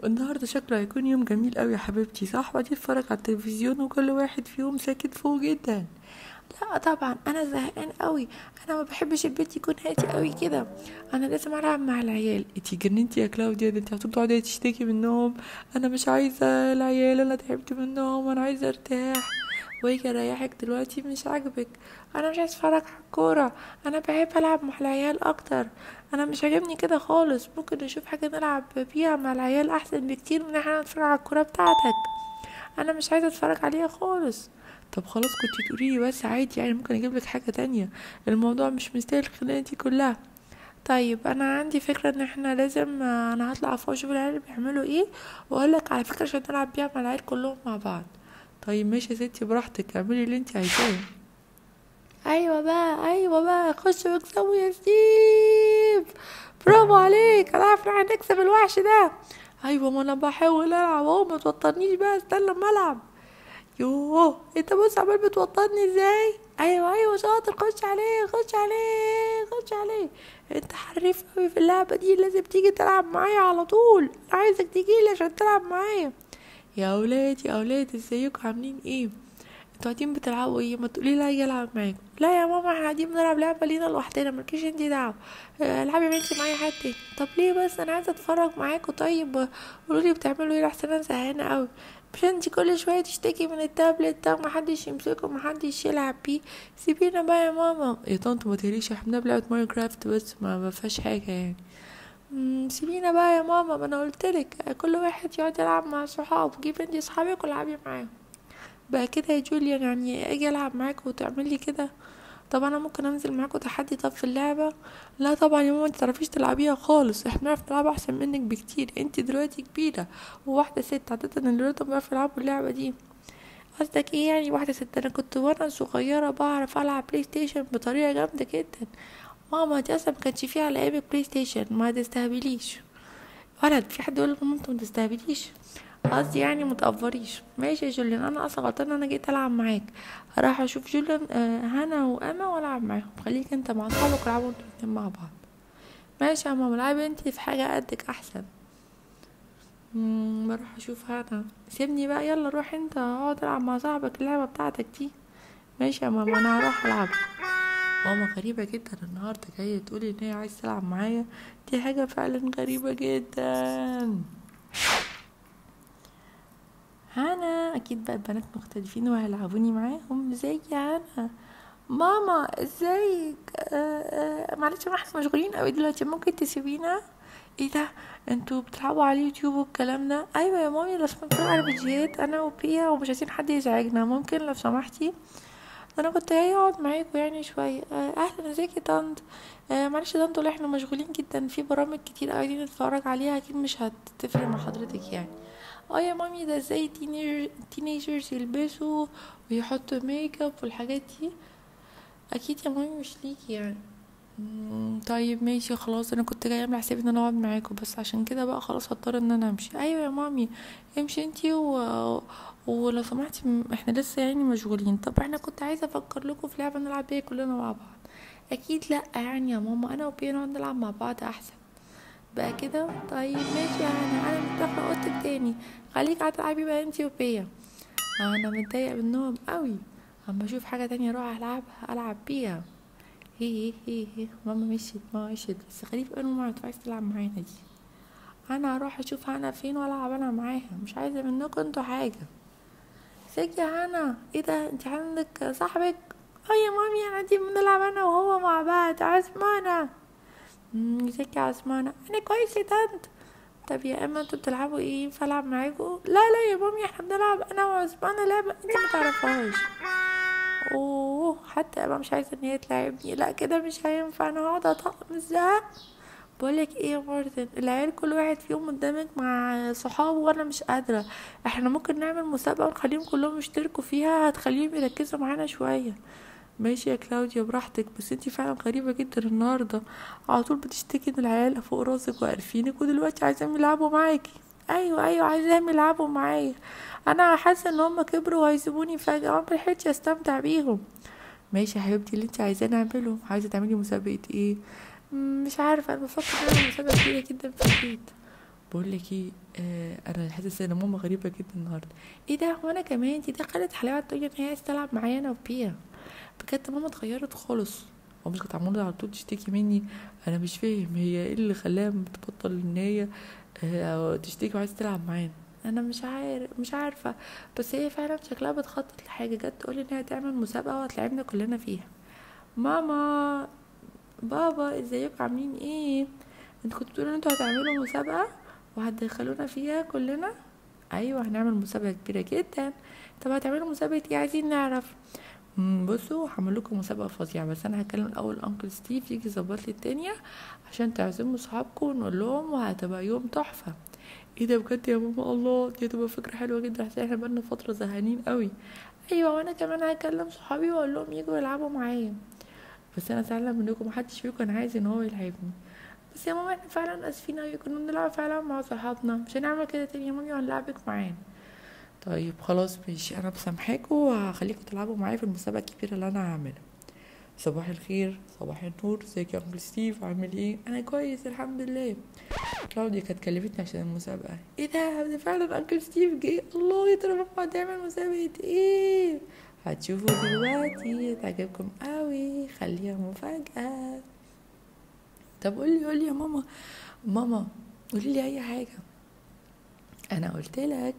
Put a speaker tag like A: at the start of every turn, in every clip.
A: النهارده شكله هيكون يوم جميل قوي يا حبيبتي صح بعدين اتفرج على التلفزيون وكل واحد فيهم ساكت فوق جدا لا طبعا انا زهقان قوي انا ما بحبش البيت يكون هادي قوي كده انا لازم العب مع العيال انتي جننتي يا كلاوديا ده انتي هتقعدي تقعدي تشتكي منهم انا مش عايزه العيال انا تعبت منهم انا عايزه ارتاح واجي اريحك دلوقتي مش عاجبك انا مش عايز اتفرج على الكوره انا بحب العب مع العيال اكتر انا مش عاجبني كده خالص ممكن نشوف حاجه نلعب بيها مع العيال احسن بكتير من احنا نتفرج على الكوره بتاعتك انا مش عايزه اتفرج عليها خالص طب خلاص كنت تقولي لي بس عادي يعني ممكن اجيب لك حاجه تانية الموضوع مش مستاهل الخناقه دي كلها طيب انا عندي فكره ان احنا لازم انا هطلع فوق اشوف العيال بيعملوا ايه واقول لك على فكره عشان نلعب بيها مع العيال كلهم مع بعض طيب ماشي يا ستي براحتك اعملي اللي انت عايزاه ايوه بقى ايوه بقى خش واكسبوا يا ستيف برافو عليك انا عارف ان احنا هنكسب الوحش ده ايوه ما انا بحاول العب اهو ما توترنيش بقى استنى لما العب يوه انت بص عمال بتوترني ازاي ايوه ايوه شاطر خش عليه خش عليه خش عليه انت حريف قوي في اللعبه دي لازم تيجي تلعب معايا على طول عايزك تجيلي عشان تلعب معايا يا اولاد يا اولاد ازيكم عاملين ايه انتوا قاعدين بتلعبوا ايه ما تقولي لي اجي العب معاكم لا يا ماما احنا قاعدين بنلعب لعبه لينا لوحدنا مالكيش انتي دعوه اه، العبي بنتي معايا حد تاني طب ليه بس انا عايزه اتفرج معاكم طيب قولوا لي بتعملوا ايه لحسن انا زهقانه قوي مش انتي كل شويه تشتكي من التابلت ده محدش يمسكه محدش يلعب بيه سيبينا بقى يا ماما يا طنط ما تهريش احنا بنلعب لعبه ماينكرافت بس ما ما فيهاش حاجه يعني مم، سيبينا بقى يا ماما ما انا قلتلك كل واحد يقعد يلعب مع صحابه جيب انتي صحابك والعبي معاهم بقى كده يا جوليان يعني اجي العب معاك وتعملي كده طب انا ممكن انزل معاكوا تحدي طب في اللعبه لا طبعا يا ماما انت تعرفيش تلعبيها خالص احنا بنعرف نلعب احسن منك بكتير انت دلوقتي كبيره وواحده ست عاده الولاد بيعرفوا يلعبوا اللعبه دي قصدك ايه يعني واحده ست انا كنت وانا صغيره بعرف العب بلاي ستيشن بطريقه جامده جدا ماما دي اصلا مكانش فيها على ايامك بلاي ستيشن ما تستهبليش ولد في حد يقول مامته ما تستهبليش قصدي يعني متقفريش ماشي يا جوليان انا اصلا غلطان انا جيت العب معاك راح اشوف جوليان آه، هنا وانا والعب معاهم خليك انت مع اصحابك والعبوا انتوا الاتنين مع بعض ماشي يا ماما العبي انتي في حاجه قدك احسن مم، بروح اشوف هنا سيبني بقى يلا روح انت اقعد العب مع صاحبك اللعبه بتاعتك دي ماشي يا ماما انا هروح العب ماما غريبة جدا النهاردة جاية تقولي ان هي عايز تلعب معايا دي حاجة فعلا غريبة جدا هنا اكيد بقى البنات مختلفين وهيلعبوني معاهم ازيك يا هنا ماما ازيك آه آه معلش ما احنا مشغولين قوي دلوقتي ممكن تسيبينا ايه ده انتوا بتلعبوا على اليوتيوب والكلام ده ايوه يا مامي لو سمحتي على فيديوهات انا وبيا ومش عايزين حد يزعجنا ممكن لو سمحتي انا كنت جايه اقعد معاكم يعني شويه آه، اهلا ازيك يا طنط آه، معلش يا طنط والله احنا مشغولين جدا في برامج كتير عايزين نتفرج عليها اكيد مش هتفرق مع حضرتك يعني اه يا مامي ده ازاي التينيجرز يلبسوا ويحطوا ميك اب والحاجات دي اكيد يا مامي مش ليكي يعني مم، طيب ماشي خلاص انا كنت جايه اعمل حسابي ان انا اقعد معاكم بس عشان كده بقى خلاص هضطر ان انا امشي ايوه يا مامي امشي انتي و... ولو سمحتي م- احنا لسه يعني مشغولين طب احنا كنت عايزه افكر لكم في لعبه نلعب بيها كلنا مع بعض اكيد لا يعني يا ماما انا وبيا نقعد نلعب مع بعض احسن بقى كده طيب ماشي يعني انا متفقه اوضتك تاني خليك قاعده تلعبي بقى انتي وبيا انا متضايقه منهم قوي اما اشوف حاجه تانية اروح العبها العب بيها هي هي هي ماما مشيت ماما مشيت بس خليك بقى ماما انتوا عايز تلعب معانا دي انا هروح اشوف هنا فين والعب انا معاها مش عايزه منكم انتوا حاجه ازيك يا هنا ايه ده انت عندك صاحبك اه يا مامي انا دي بنلعب انا وهو مع بعض عثمانة مم، ازيك يا عثمانة انا كويس يا طنط طب يا اما انتوا بتلعبوا ايه ينفع العب معاكوا لا لا يا مامي احنا بنلعب انا وعثمانة لعبة انت ما تعرفهاش اوه حتى اما مش عايزه ان هي تلعبني لا كده مش هينفع انا هقعد اطقم الزهق بقولك ايه يا مارتن العيال كل واحد فيهم قدامك مع صحابه وانا مش قادره احنا ممكن نعمل مسابقه ونخليهم كلهم يشتركوا فيها هتخليهم يركزوا معانا شويه ماشي يا كلاوديا براحتك بس انتي فعلا غريبه جدا النهارده على طول بتشتكي ان العيال فوق راسك وقارفينك ودلوقتي عايزاهم يلعبوا معاكي ايوه ايوه عايزاهم يلعبوا معايا انا حاسه ان هم كبروا وهيسيبوني فجاه ما ملحقتش استمتع بيهم ماشي يا حبيبتي اللي انت عايزاه نعمله عايزه تعملي مسابقه ايه مم، مش عارفه انا بفكر اعمل مسابقه كبيره جدا في البيت بقول لك ايه آه انا حاسس ان ماما غريبه جدا النهارده ايه ده وانا كمان دي دخلت حلاوه تقول لي ان هي عايزه تلعب معايا انا وبيا بجد ماما اتغيرت خالص هو مش كانت عماله على طول تشتكي مني انا مش فاهم هي ايه اللي خلاها بتبطل ان هي آه تشتكي وعايزه تلعب معانا انا مش عارف مش عارفه بس هي فعلا شكلها بتخطط لحاجه جت تقول ان هي هتعمل مسابقه وهتلعبنا كلنا فيها ماما بابا ازيكم عاملين ايه انتوا كنتوا بتقولوا ان انتوا هتعملوا مسابقه وهتدخلونا فيها كلنا ايوه هنعمل مسابقه كبيره جدا طب هتعملوا مسابقه ايه عايزين نعرف مم، بصوا هعمل لكم مسابقه فظيعه بس انا هكلم الاول انكل ستيف يجي يظبط لي الدنيا عشان تعزموا صحابكم ونقول لهم وهتبقى يوم تحفه ايه ده بجد يا ماما الله دي هتبقى فكره حلوه جدا عشان احنا بقالنا فتره زهقانين قوي ايوه وانا كمان هكلم صحابي واقول لهم يجوا يلعبوا معايا بس انا زعلانه منكم محدش فيكم كان عايز ان هو يلعبني بس يا ماما احنا فعلا اسفين اوي كنا بنلعب فعلا مع صحابنا مش هنعمل كده تاني يا مامي وهنلعبك معانا طيب خلاص ماشي انا مسامحاكم وهخليكم تلعبوا معايا في المسابقه الكبيره اللي انا هعملها صباح الخير صباح النور ازيك يا انكل ستيف عامل ايه انا كويس الحمد لله كلاوديا كانت كلمتني عشان المسابقه ايه ده ده فعلا انكل ستيف جه الله يا ترى ماما هتعمل مسابقه ايه هتشوفوا دلوقتي تعجبكم قوي خليها مفاجاه طب قولي قولي يا ماما ماما قولي لي اي حاجه انا قلت لك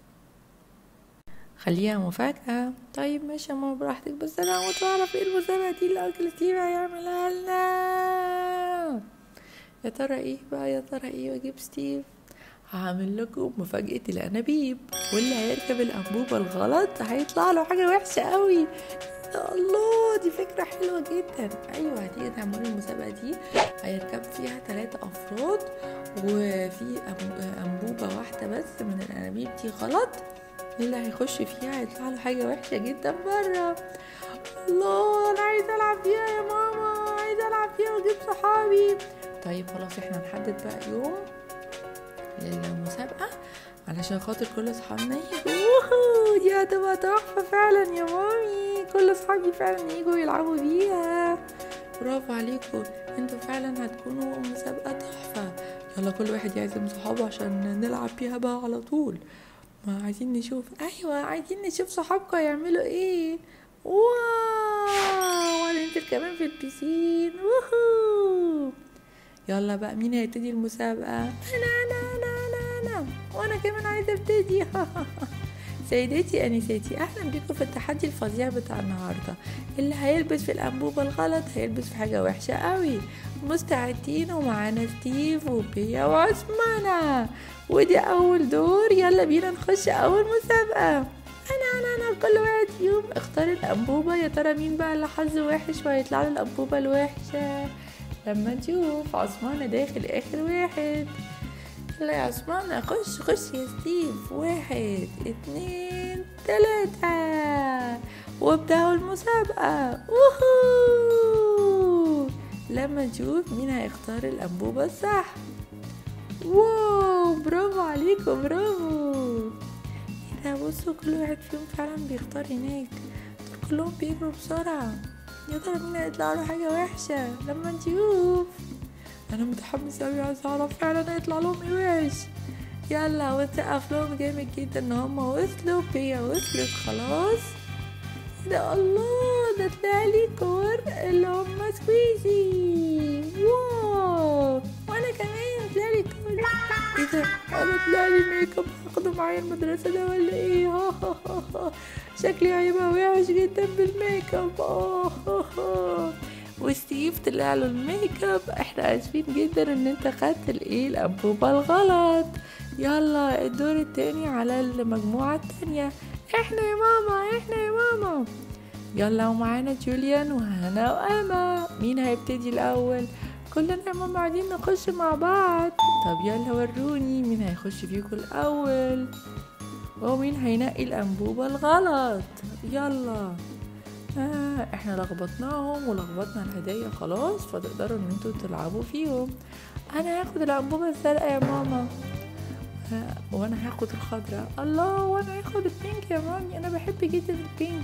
A: خليها مفاجأة طيب ماشي يا ماما براحتك بس انا هموت واعرف ايه المسابقة دي اللي انكل ستيف هيعملها لنا يا ترى ايه بقى يا ترى ايه واجيب ستيف هعمل لكم مفاجأة الأنابيب واللي هيركب الأنبوبة الغلط هيطلع له حاجة وحشة قوي يا الله دي فكرة حلوة جدا أيوة هتيجي تعملوا المسابقة دي هيركب فيها ثلاثة أفراد وفي أم- أنبوبة واحدة بس من الأنابيب دي غلط اللي هيخش فيها هيطلع له حاجة وحشة جدا بره الله أنا عايزة ألعب فيها يا ماما عايزة ألعب فيها وأجيب صحابي طيب خلاص احنا هنحدد بقى يوم للمسابقة علشان خاطر كل اصحابنا يجوا ووهو، دي هتبقى تحفة فعلا يا مامي كل اصحابي فعلا يجوا يلعبوا بيها برافو عليكم انتوا فعلا هتكونوا مسابقة تحفة يلا كل واحد يعزم صحابه عشان نلعب بيها بقى على طول ما عايزين نشوف ايوه عايزين نشوف صحابكم هيعملوا ايه واو هننزل كمان في البسين ووهو يلا بقى مين هيبتدي المسابقة أنا أنا أنا أنا أنا وأنا كمان عايزة أبتدي سيدتي أنساتي أهلا بيكم في التحدي الفظيع بتاع النهاردة اللي هيلبس في الأنبوبة الغلط هيلبس في حاجة وحشة قوي مستعدين ومعانا ستيف وبيا وعثمانة ودي أول دور يلا بينا نخش أول مسابقة أنا أنا أنا كل واحد فيهم اختار الأنبوبة يا ترى مين بقى اللي حظه وحش وهيطلع له الأنبوبة الوحشة لما نشوف عثمان داخل اخر واحد يلا يا عثمان خش خش يا ستيف واحد اتنين تلاتة وابدأوا المسابقة ووهو لما نشوف مين هيختار الأنبوبة الصح واو برافو عليكم برافو ايه ده بصوا كل واحد فيهم فعلا بيختار هناك دول كلهم بيجروا بسرعة يا ترى مين هيطلع له حاجة وحشة لما نشوف أنا متحمس أوي عايزة أعرف فعلا هيطلع لهم إيه وحش يلا ونسقف لهم جامد جدا إن هما وصلوا بيا وصلت خلاص إيه ده الله ده طلع لي كور اللي هما سكويزي واو وأنا كمان طلع لي كور إيه ده أنا طلع لي ميك اب هاخده معايا المدرسة ده ولا إيه ها ها ها ها. شكلي هيبقى وحش جدا بالميك اب آه ها ها. وستيف طلع له الميك اب احنا اسفين جدا ان انت خدت الايه الانبوبة الغلط يلا الدور التاني على المجموعة التانية احنا يا ماما احنا يا ماما يلا ومعانا جوليان وهنا وأما مين هيبتدي الأول كلنا يا ماما قاعدين نخش مع بعض طب يلا وروني مين هيخش فيكم الأول ومين هينقي الأنبوبة الغلط يلا آه احنا لخبطناهم ولخبطنا الهدايا خلاص فتقدروا ان انتوا تلعبوا فيهم انا هاخد الانبوبة الزرقاء يا ماما آه وانا هاخد الخضراء الله وانا هاخد البينك يا مامي انا بحب جدا البينك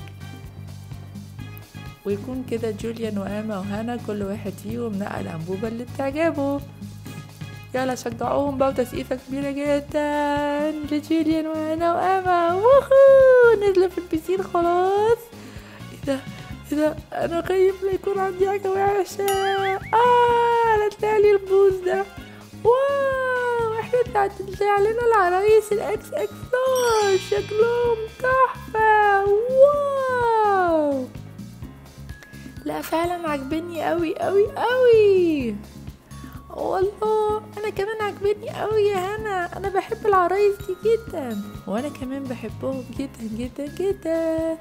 A: ويكون كده جوليان واما وهانا كل واحد فيهم نقى الانبوبة اللي بتعجبه يلا شجعوهم بقى وتسقيفة كبيرة جدا لجوليان وانا واما ووهو نزلوا في البسين خلاص ايه ده ايه ده انا خايف لا يكون عندي حاجة وحشة اه انا طلع لي البوز ده واو احنا طلع لنا العرايس الاكس اكس لارج شكلهم تحفة واو لا فعلا عجبني قوي قوي قوي والله انا كمان عجبتني قوي يا هنا انا بحب العرايس دي جدا وانا كمان بحبهم جدا جدا جدا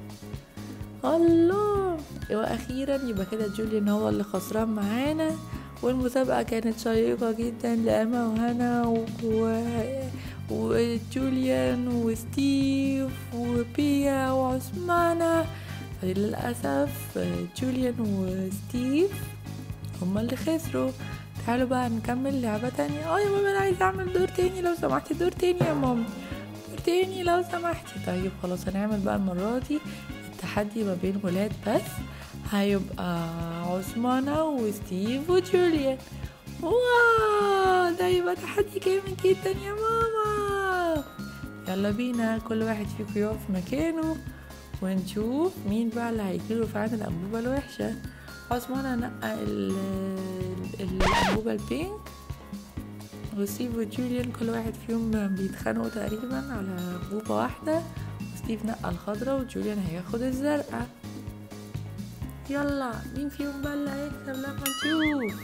A: الله واخيرا يبقى كده جوليان هو اللي خسران معانا والمسابقة كانت شيقة جدا لأما وهنا و... و... وجوليان وستيف وبيا وعثمانة للأسف جوليان وستيف هما اللي خسروا تعالوا بقى نكمل لعبة تانية اه يا ماما انا عايزة اعمل دور تاني لو سمحتي دور تاني يا ماما دور تاني لو سمحتي طيب خلاص هنعمل بقى المرة دي التحدي ما بين ولاد بس هيبقى عثمانة وستيف وجوليان واو ده يبقى تحدي جامد جدا يا ماما يلا بينا كل واحد فيكم يقف مكانه ونشوف مين بقى اللي هيجيله فعلا الأنبوبة الوحشة عثمان نقى الأنبوبة البينك وستيف وجوليان كل واحد فيهم بيتخانقوا تقريبا على أنبوبة واحدة وستيف نقى الخضرة وجوليان هياخد الزرقاء يلا مين فيهم بقى اللي هيكسب لما نشوف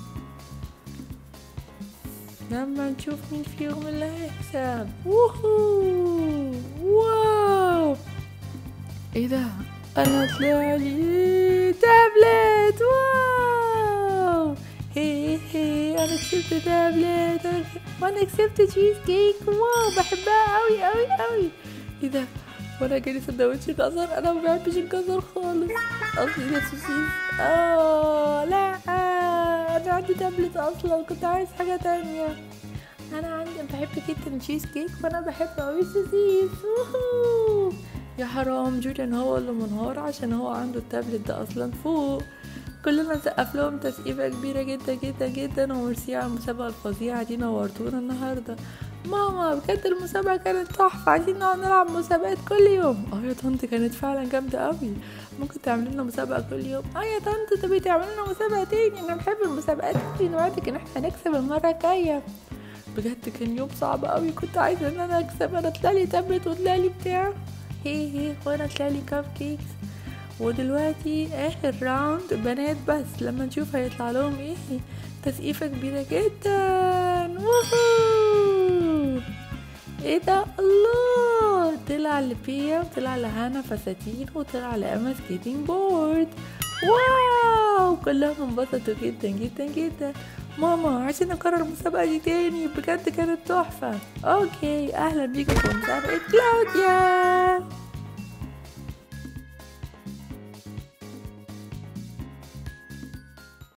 A: لما نشوف مين فيهم اللي هيكسب ووهو واو ايه ده انا طلع لي تابلت واو هي هي انا كسبت تابلت وانا كسبت تشيز كيك واو بحبها قوي قوي قوي ايه ده وانا جالي سندوتش جزر انا ما بحبش الجزر خالص قصدي ده سوسيس اه لا انا عندي تابلت اصلا كنت عايز حاجه تانية انا عندي بحب جدا تشيز كيك وانا بحب قوي السوسيس يا حرام جوليان هو اللي منهار عشان هو عنده التابلت ده اصلا فوق كلنا نسقف لهم تسقيفة كبيرة جدا جدا جدا وميرسي على المسابقة الفظيعة دي نورتونا النهاردة ماما بجد المسابقة كانت تحفة عايزين نقعد نلعب مسابقات كل يوم اه يا طنط كانت فعلا جامدة قوي ممكن تعمل لنا مسابقة كل يوم اه يا طنط تبي تعمل لنا مسابقة تاني انا بحب المسابقات دي نوعدك ان احنا هنكسب المرة الجاية بجد كان يوم صعب قوي كنت عايزة ان انا اكسب انا طلعلي تابلت وطلعلي بتاع هي هي وانا طلعلي كاب كيكس ودلوقتي اخر راوند بنات بس لما نشوف هيطلع لهم ايه تسقيفة كبيرة جدا ووهو ايه ده الله طلع لبيا وطلع لهانا فساتين وطلع لأما سكيتنج بورد واو كلهم انبسطوا جدا جدا جدا ماما عايزين نكرر المسابقة دي تاني بجد كانت تحفة اوكي اهلا بيكم في مسابقة كلاوديا